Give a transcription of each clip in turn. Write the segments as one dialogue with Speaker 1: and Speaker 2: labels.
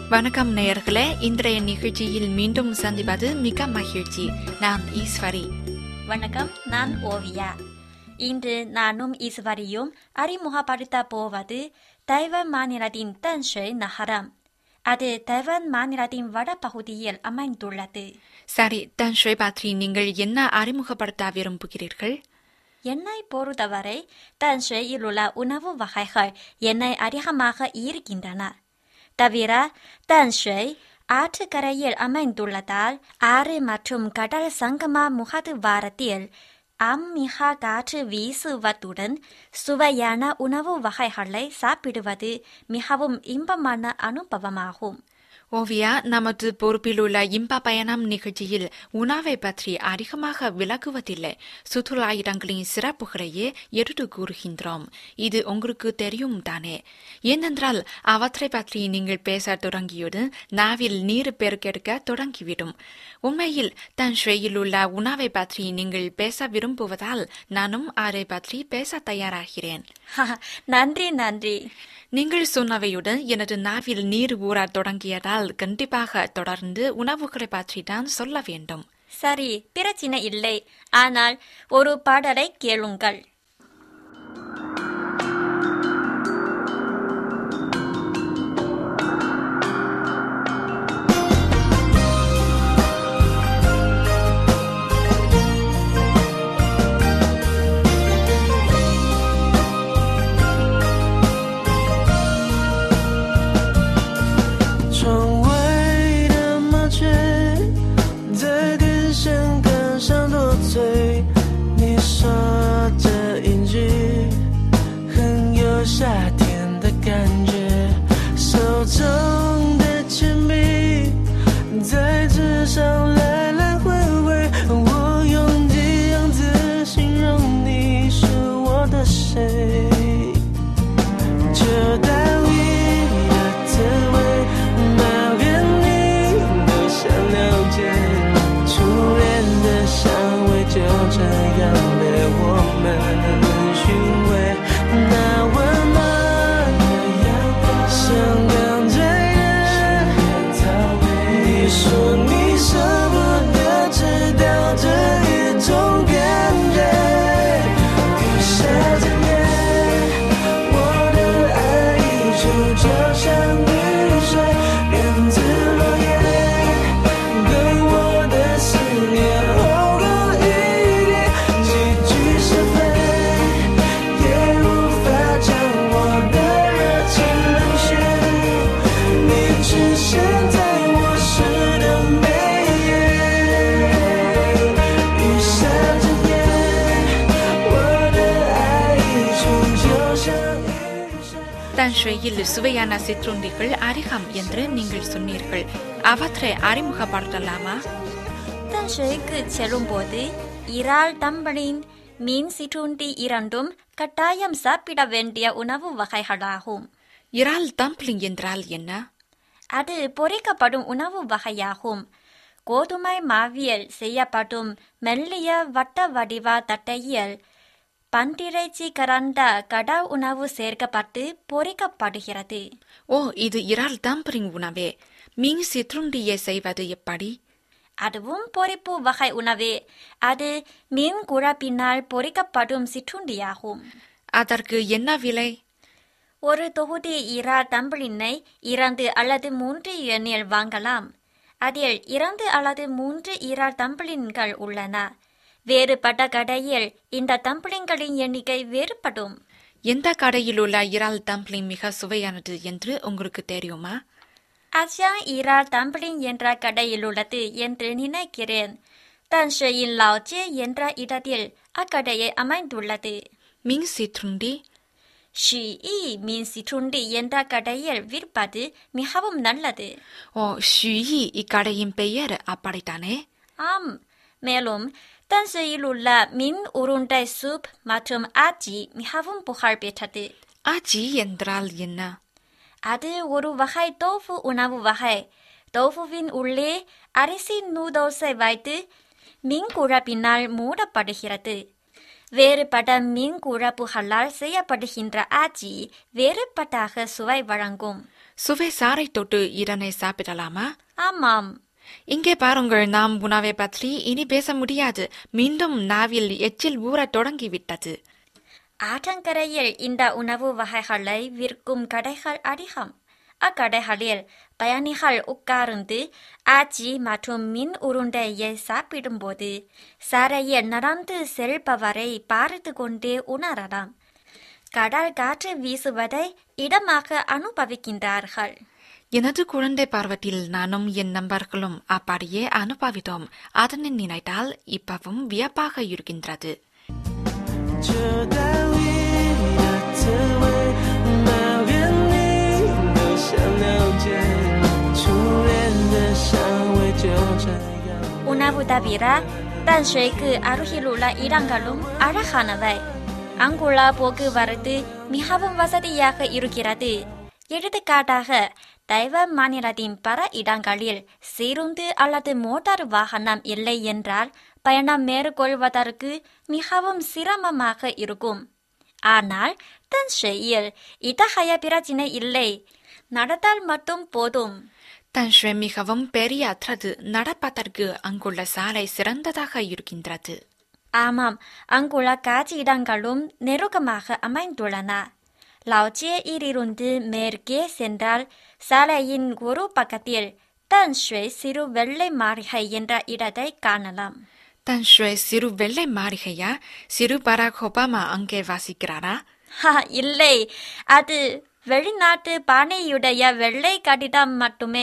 Speaker 1: வணக்கம் நேயர்களே இன்றைய நிகழ்ச்சியில் மீண்டும் சந்திப்பது மிக மகிழ்ச்சி நான் ஈஸ்வரி
Speaker 2: வணக்கம் நான் ஓவியா இன்று நானும் ஈஸ்வரியும் அறிமுகப்படுத்த போவது தைவான் மாநிலத்தின் தன்ஷுய் நகரம் அது தைவான் மாநிலத்தின் வடபகுதியில் அமைந்துள்ளது
Speaker 1: சரி தன்ஷுவை பற்றி நீங்கள் என்ன அறிமுகப்படுத்த விரும்புகிறீர்கள்
Speaker 2: என்னை பொறுத்தவரை தன்ஷுயில் உள்ள உணவு வகைகள் என்னை அதிகமாக ஈர்க்கின்றன தவிர தன்ஷுய் ஆற்றுக்கரையில் அமைந்துள்ளதால் ஆறு மற்றும் கடல் சங்கம முகது வாரத்தில் அம்மிகா காற்று வீசுவதுடன் சுவையான உணவு வகைகளை சாப்பிடுவது மிகவும் இன்பமான அனுபவமாகும்
Speaker 1: ஓவியா நமது பொறுப்பிலுள்ள இன்ப பயணம் நிகழ்ச்சியில் உணவை பற்றி அதிகமாக விளக்குவதில்லை சுற்றுலா இடங்களின் சிறப்புகளையே எடுத்து கூறுகின்றோம் இது உங்களுக்கு தெரியும் தானே ஏனென்றால் அவற்றை பற்றி நீங்கள் பேச தொடங்கியதும் நாவில் நீர் பெருக்கெடுக்க தொடங்கிவிடும் உண்மையில் தன் ஸ்ரேயில் உள்ள உணவை பற்றி நீங்கள் பேச விரும்புவதால் நானும் அதை பற்றி பேச தயாராகிறேன்
Speaker 2: நன்றி நன்றி
Speaker 1: நீங்கள் சொன்னவையுடன் எனது நாவில் நீர் ஊறத் தொடங்கியதால் கண்டிப்பாக தொடர்ந்து உணவுகளை பற்றி தான் சொல்ல வேண்டும்
Speaker 2: சரி பிரச்சனை இல்லை ஆனால் ஒரு பாடலை கேளுங்கள்
Speaker 3: 窗外的麻雀在电线杆上多嘴，你说这音句很有夏天的感觉，手中的铅笔在纸上来来回回，我用这样子形容你是我的谁。这道理的滋味，每个你都想了解。初恋的香味就这样被我们寻味。那温暖的阳光，像刚醉人。你说你舍不得，知道这一种感觉。雨下整夜。我的爱溢出，就像雨水源自落叶，对我的思念厚如雨点，几句是非，也无法将我的热情冷却。你出现在我诗的每页，雨下整夜，我的爱溢出，就像雨水。
Speaker 1: தன் ஸ்ரேயில் சுவையான சிற்றுண்டிகள் அதிகம் என்று நீங்கள் சொன்னீர்கள் அவற்றை அறிமுகப்படுத்தலாமா
Speaker 2: 淡水க்கு செல்லும்போது இறால் தம்பளின் மீன் சிற்றுண்டி இரண்டும் கட்டாயம் சாப்பிட வேண்டிய உணவு வகைகளாகும்
Speaker 1: இறால் தம்ப்ளிங் என்றால் என்ன
Speaker 2: அது பொரிக்கப்படும் உணவு வகையாகும் கோதுமை மாவியல் செய்யப்படும் மெல்லிய வட்ட வடிவ தட்டையில் பன்றிறைச்சி கலந்த கடா உணவு சேர்க்கப்பட்டு பொரிக்கப்படுகிறது
Speaker 1: ஓ இது இறால் தம்ப்ளிங் உணவே மீன் சிற்றுண்டியை செய்வது எப்படி
Speaker 2: அதுவும் பொரிப்பு வகை உணவே அது மீன் குழப்பினால் பொரிக்கப்படும் சிற்றுண்டியாகும்
Speaker 1: அதற்கு என்ன விலை
Speaker 2: ஒரு தொகுதி இரா தம்பிளினை இரண்டு அல்லது மூன்று எண்ணில் வாங்கலாம் அதில் இரண்டு அல்லது மூன்று இரா தம்பிளின்கள் உள்ளன வேறுபட்ட கடையில் இந்த தம்பிளின்களின் எண்ணிக்கை வேறுபடும்
Speaker 1: எந்த கடையில் உள்ள இறால் தம்ப்ளிங் மிக சுவையானது என்று உங்களுக்கு தெரியுமா
Speaker 2: அச்சாங் இரா தம்பிளின் என்ற கடையில் உள்ளது என்று நினைக்கிறேன் தன்ஷையின் லாஜே என்ற இடத்தில் அக்கடையை அமைந்துள்ளது
Speaker 1: மீன் சிற்றுண்டி
Speaker 2: 许意 மீன் சிற்றுண்டி என்ற கடையில் விற்பது மிகவும் நல்லது
Speaker 1: ஓ ஷுயி இக்கடையின் பெயர் அப்படித்தானே
Speaker 2: ஆம் மேலும் தன்சையில் உள்ள மின் உருண்டை சூப் மற்றும் ஆச்சி மிகவும் புகழ் பெற்றது
Speaker 1: ஆச்சி என்றால் என்ன
Speaker 2: அது ஒரு வகை தோஃபு உணவு வகை தோஃபுவின் உள்ளே அரிசி நூதோசை வைத்து மின் குழப்பினால் மூடப்படுகிறது வேறுபட்ட மீன் குழப்புகளால் செய்யப்படுகின்ற ஆச்சி வேறுபட்டாக சுவை வழங்கும்
Speaker 1: சுவை சாறை தொட்டு இதனை சாப்பிடலாமா
Speaker 2: ஆமாம்
Speaker 1: இங்கே பாருங்கள் நாம் உணவை பற்றி இனி பேச முடியாது மீண்டும் நாவில் எச்சில் ஊறத் தொடங்கிவிட்டது
Speaker 2: ஆற்றங்கரையில் இந்த உணவு வகைகளை விற்கும் கடைகள் அதிகம் அக்கடைகளில் பயணிகள் உட்கார்ந்து ஆச்சி மற்றும் மீன் உருண்டையை சாப்பிடும்போது சாரையில் நடந்து செல்பவரை பார்த்து கொண்டே உணரலாம் கடல் காற்று வீசுவதை இடமாக அனுபவிக்கின்றார்கள்
Speaker 1: எனது குழந்தை பருவத்தில் நானும் என் நண்பர்களும் அப்படியே அனுபவித்தோம் அதனை நினைத்தால் இப்பவும் வியப்பாக இருக்கின்றது
Speaker 3: 就在你的滋味，那连你都想了解，初恋的香味就这样。
Speaker 2: உணவு தவிர தன்ஸ்ரீக்கு அருகிலுள்ள இடங்களும் அழகானவை அங்குள்ள போக்குவரத்து மிகவும் வசதியாக இருக்கிறது எடுத்துக்காட்டாக தைவான் மாநிலத்தின் பல இடங்களில் சீருந்து அல்லது மோட்டார் வாகனம் இல்லை என்றால் பயணம் மேற்கொள்வதற்கு மிகவும் சிரமமாக இருக்கும் ஆனால் தன்ஸ்ரீயில் இத்தகைய பிரச்சினை இல்லை நடந்தால் மட்டும் போதும்
Speaker 1: 但是மிகவும் பெரியற்றது நடப்பதற்கு அங்குள்ள சாலை சிறந்ததாக இருக்கின்றது
Speaker 2: ஆமாம் அங்குள்ள காட்சி இடங்களும் நெருக்கமாக அமைந்துள்ளன லாஜேயிலிருந்து மேற்கே சென்றால் சாலையின் ஒரு பக்கத்தில் தன்ஸ்ரீ சிறு வெள்ளை மாளிகை என்ற இடத்தை காணலாம்
Speaker 1: 但是சிறு வெள்ளை மாளிகையா சிறு பராக் ஒபாமா அங்கே வாசிக்கிறாரா
Speaker 2: ஹா, இல்லை அது வெளிநாட்டு பானையுடைய வெள்ளை கட்டிடம் மட்டுமே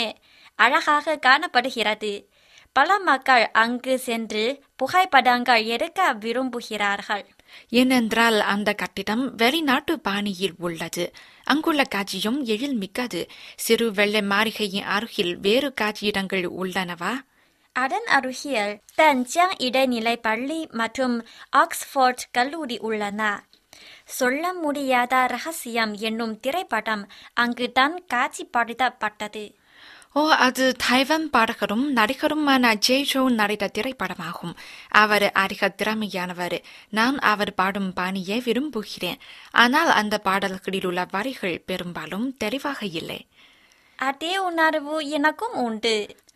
Speaker 2: அழகாக காணப்படுகிறது பல மக்கள் அங்கு சென்று புகைப்படங்கள் எடுக்க விரும்புகிறார்கள்
Speaker 1: ஏனென்றால் அந்த கட்டிடம் வெளிநாட்டு பாணியில் உள்ளது அங்குள்ள காட்சியும் எழில் மிக்கது சிறு வெள்ளை மாளிகையின் அருகில் வேறு காட்சியிடங்கள் உள்ளனவா
Speaker 2: அதன் அருகில் தன்ஜியாங் இடைநிலை பள்ளி மற்றும் ஆக்ஸ்போர்ட் கல்லூரி உள்ளன சொல்ல முடியாத ரகசியம் என்னும் திரைப்படம் அங்குதான் காட்சிப்படுத்தப்பட்டது
Speaker 1: ஓ அது தைவான் பாடகரும் நடிகருமான ஜெய்ஜோ நடித்த திரைப்படமாகும் அவர் அதிக திறமையானவர் நான் அவர் பாடும் பாணியை விரும்புகிறேன் ஆனால் அந்த பாடல்களில் உள்ள வரிகள் பெரும்பாலும் தெளிவாக இல்லை
Speaker 2: அதே உணர்வு எனக்கும் உண்டு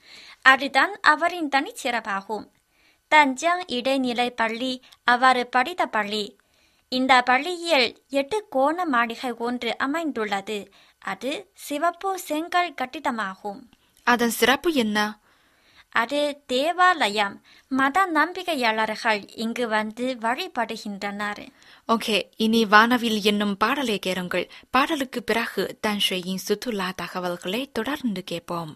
Speaker 2: அதுதான் அவரின் தனிச்சிறப்பாகும் தஞ்சாங் இடைநிலை பள்ளி அவர் படித்த பள்ளி இந்த பள்ளியில் எட்டு கோண மாளிகை ஒன்று அமைந்துள்ளது அது சிவப்பு செங்கல் கட்டிடமாகும்
Speaker 1: அதன் சிறப்பு என்ன
Speaker 2: அது தேவாலயம் மத நம்பிக்கையாளர்கள் இங்கு வந்து வழிபடுகின்றனர்
Speaker 1: ஓகே இனி வானவில் என்னும் பாடலை கேளுங்கள் பாடலுக்கு பிறகு தன்ஷையின் சுற்றுலா தகவல்களை தொடர்ந்து கேட்போம்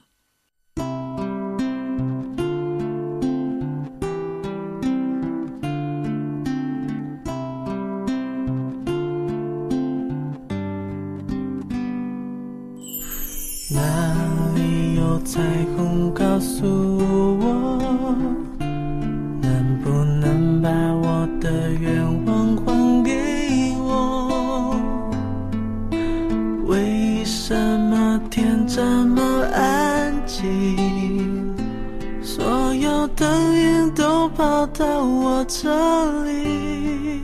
Speaker 3: 哪里有彩虹？告诉我，能不能把我的愿望还给我？为什么天这么安静？所有灯影都跑到我这里。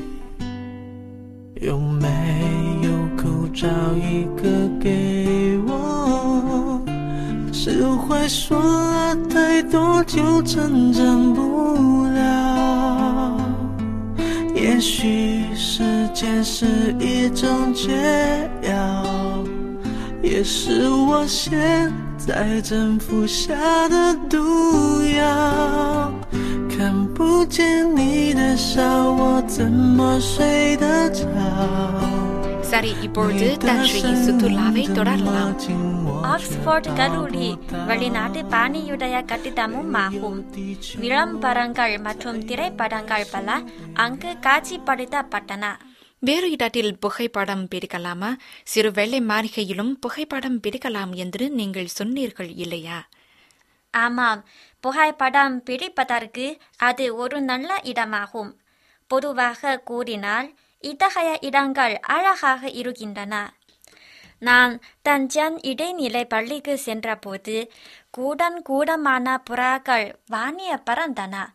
Speaker 3: 有没有口罩一个给我？是会说了太多就成长不了？也许时间是一种解药，也是我现在正服下的毒药。看不见你的笑，我怎么睡得着？
Speaker 1: சரி இப்பொழுது தன்ஷையின் சுற்றுலாவை தொடரலாம்
Speaker 2: ஆக்ஸ்போர்ட் கல்லூரி வெளிநாட்டு பாணியுடைய கட்டிடமும் ஆகும் விளம்பரங்கள் மற்றும் திரைப்படங்கள் பல அங்கு காட்சிப்படுத்தப்பட்டன
Speaker 1: வேறு இடத்தில் புகைப்படம் பிடிக்கலாமா சிறு வெள்ளை மாளிகையிலும் புகைப்படம் பிடிக்கலாம் என்று நீங்கள் சொன்னீர்கள் இல்லையா
Speaker 2: ஆமாம் புகைப்படம் பிடிப்பதற்கு அது ஒரு நல்ல இடமாகும் பொதுவாக கூறினால் இத்தகைய இடங்கள் அழகாக இருக்கின்றன நான் தஞ்சான் இடைநிலை பள்ளிக்கு சென்றபோது கூடன் கூடமான புறாக்கள் வானிய பறந்தன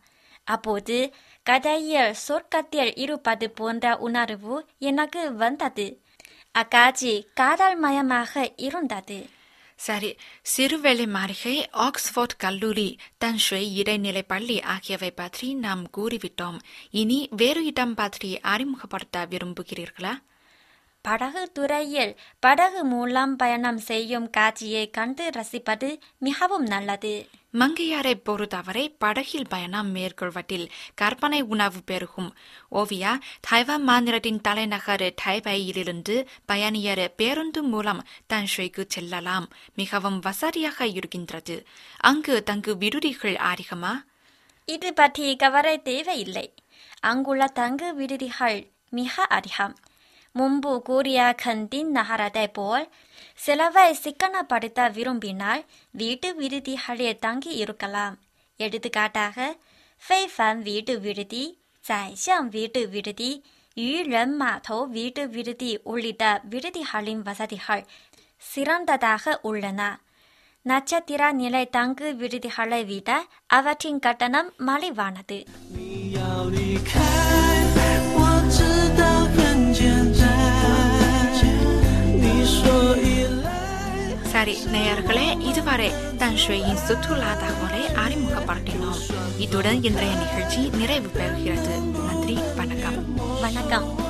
Speaker 2: அப்போது கதையில் சொர்க்கத்தில் இருப்பது போன்ற உணர்வு எனக்கு வந்தது அக்காட்சி காதல் மயமாக இருந்தது
Speaker 1: சரி சிறுவேளை மாளிகை ஆக்ஸ்போர்ட் கல்லூரி தன்ஷுய் இடைநிலை பள்ளி ஆகியவை பற்றி நாம் கூறிவிட்டோம் இனி வேறு இடம் பற்றி அறிமுகப்படுத்த விரும்புகிறீர்களா
Speaker 2: படகு துறையில் படகு மூலம் பயணம் செய்யும் காட்சியை கண்டு ரசிப்பது மிகவும் நல்லது
Speaker 1: மங்கையாரை பொறுத்தவரை படகில் பயணம் மேற்கொள்வதில் கற்பனை உணவு பெருகும் ஓவியா தைவான் மாநிலத்தின் தலைநகர் டைபையிலிருந்து பயணியர் பேருந்து மூலம் தன்ஷுய்க்கு செல்லலாம் மிகவும் வசதியாக இருக்கின்றது அங்கு தங்கு விடுதிகள் அதிகமா
Speaker 2: இது பற்றி கவலை தேவையில்லை அங்குள்ள தங்கு விடுதிகள் மிக அதிகம் முன்பு கூறிய கண்டின் நகரத்தை போல் செலவை சிக்கனப்படுத்த விரும்பினால் வீட்டு விடுதிகளில் தங்கி இருக்கலாம் எடுத்துக்காட்டாக ஃபெய்ஃபான் வீட்டு விடுதி ஜைசியாங் வீட்டு விடுதி யூரன் மாட்டோ வீட்டு விடுதி உள்ளிட்ட விடுதிகளின் வசதிகள் சிறந்ததாக உள்ளன நட்சத்திர நிலை தங்கு விடுதிகளை விட அவற்றின் கட்டணம் மலிவானது
Speaker 3: 你要离开，我知道很简单。你说依赖。
Speaker 1: சரி நேயர்களே இதுவரை தன்ஷுயின் சுற்றுலா தகவலை அறிமுகப்படுத்தினோம் இத்துடன் இன்றைய நிகழ்ச்சி நிறைவு பெறுகிறது நன்றி வணக்கம்
Speaker 2: வணக்கம்